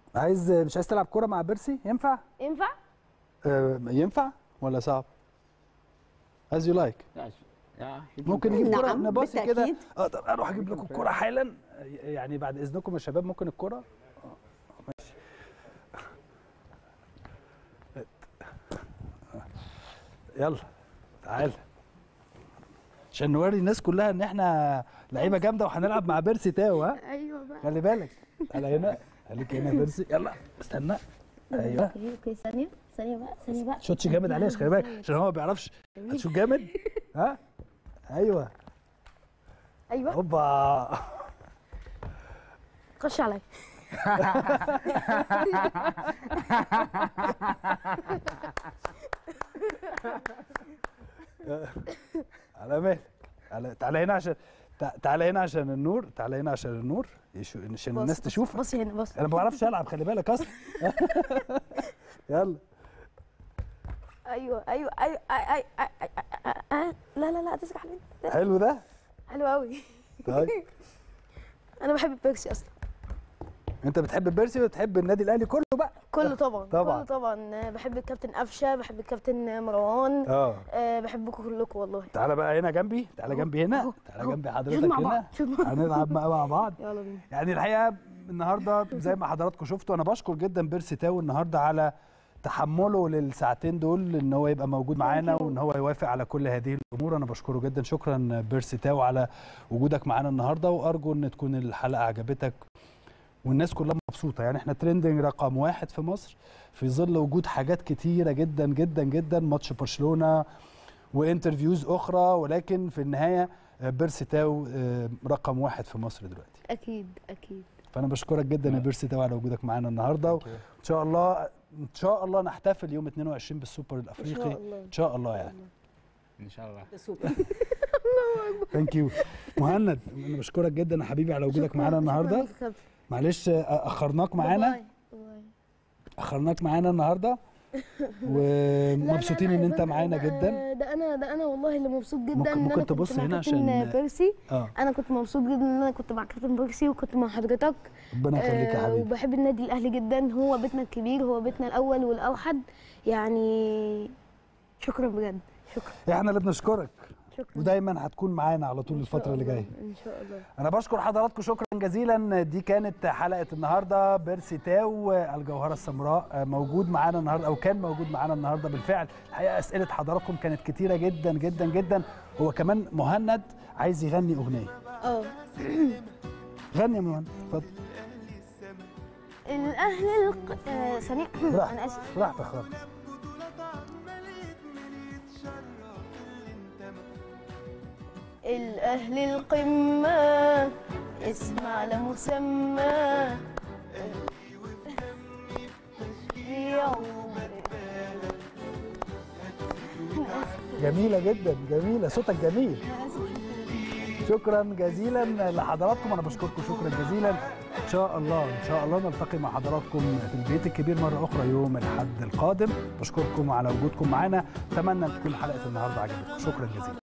عايز مش عايز تلعب كوره مع بيرسي ينفع ينفع آه ينفع ولا صعب از يو لايك ممكن نجيب كوره نعم، نباصي كده بالتأكيد. اقدر اروح اجيب لكم الكوره حالا يعني بعد اذنكم يا شباب ممكن الكوره آه، ماشي يلا تعال عشان نوري الناس كلها ان احنا لعيبه جامده وهنلعب مع بيرسي تاو ها ايوه بقى خلي بالك تعالى هنا خليك هنا يا بيرسي يلا استنى ايوه اوكي اوكي ثانيه ثانيه بقى ثانيه بقى شوتش جامد عليه خلي بالك عشان هو ما بيعرفش هتشوت جامد ها ايوه ايوه هوبا خش عليا على مهلك على تعالى هنا عشان تع- تعالى هنا عشان النور تعالى هنا عشان النور يشو... عشان بص- الناس بص- تشوفك بص هنا بص انا ما بعرفش العب خلي بالك اصلا يلا ايوه ايوه ايوه أي- أي- أي- أي- أي- أي- لا لا لا تسرح لي حلو ده حلو قوي طيب انا بحب بيبسي اصلا انت بتحب بيرسي وبتحب النادي الاهلي كله بقى كله طبعا طبعا. كله طبعا بحب الكابتن قفشه بحب الكابتن مروان اه أه بحبكم كلكم والله تعالى بقى هنا جنبي تعالى جنبي هنا أهو، تعالى أهو. جنبي شوف حضرتك مع هنا بعض شوف مع بعض. هنلعب مع مع بعض يلا بينا يعني الحقيقه النهارده زي ما حضراتكم شفتوا انا بشكر جدا بيرسي تاو النهارده على تحمله للساعتين دول ان هو يبقى موجود معانا وان هو يوافق على كل هذه الامور انا بشكره جدا شكرا بيرسي تاو على وجودك معانا النهارده وارجو ان تكون الحلقه عجبتك والناس كلها مبسوطه يعني احنا ترندنج رقم واحد في مصر في ظل وجود حاجات كتيره جدا جدا جدا ماتش برشلونه وانترفيوز اخرى ولكن في النهايه آه، بيرسي تاو آه، رقم واحد في مصر دلوقتي اكيد اكيد فانا بشكرك جدا يا بيرسي تاو على وجودك معانا النهارده وان شاء الله ان شاء الله نحتفل يوم 22 بالسوبر ان الافريقي شاء الله ان شاء الله يعني ان شاء الله سوبر ثانك يو مهند انا بشكرك جدا يا حبيبي على وجودك معانا النهارده معلش آه، اخرناك معانا اخرناك معانا النهارده ومبسوطين ان انت معانا جدا ده انا ده انا والله اللي مبسوط جدا ممكن- ان ممكن انا كنت تبص مع هنا كابتن عشان- بيرسي اه انا كنت مبسوط جدا ان انا كنت مع كابتن بيرسي وكنت مع حضرتك ربنا يخليك يا آه، حبيبي وبحب النادي الاهلي جدا هو بيتنا الكبير هو بيتنا الاول والاوحد يعني شكرا بجد شكرا احنا اللي بنشكرك شكرا ودايما هتكون معانا على طول إن شاء الفتره اللي الله، جايه ان شاء الله انا بشكر حضراتكم شكرا جزيلا دي كانت حلقه النهارده بيرسي تاو الجوهره السمراء موجود معانا النهارده او كان موجود معانا النهارده بالفعل الحقيقه اسئله حضراتكم كانت كتيره جدا جدا جدا هو كمان مهند عايز يغني اغنيه اه غني يا مهند اتفضل الاهل الق... آه، ثانيه انا براحتك اسف براحتك خالص الأهل القمة اسمع لمسمى يوم جميله جدا جميله صوتك جميل شكرا جزيلا لحضراتكم انا بشكركم شكرا جزيلا ان شاء الله ان شاء الله نلتقي مع حضراتكم في البيت الكبير مره اخرى يوم الاحد القادم بشكركم على وجودكم معنا اتمنى ان تكون حلقه النهارده عجبتكم شكرا جزيلا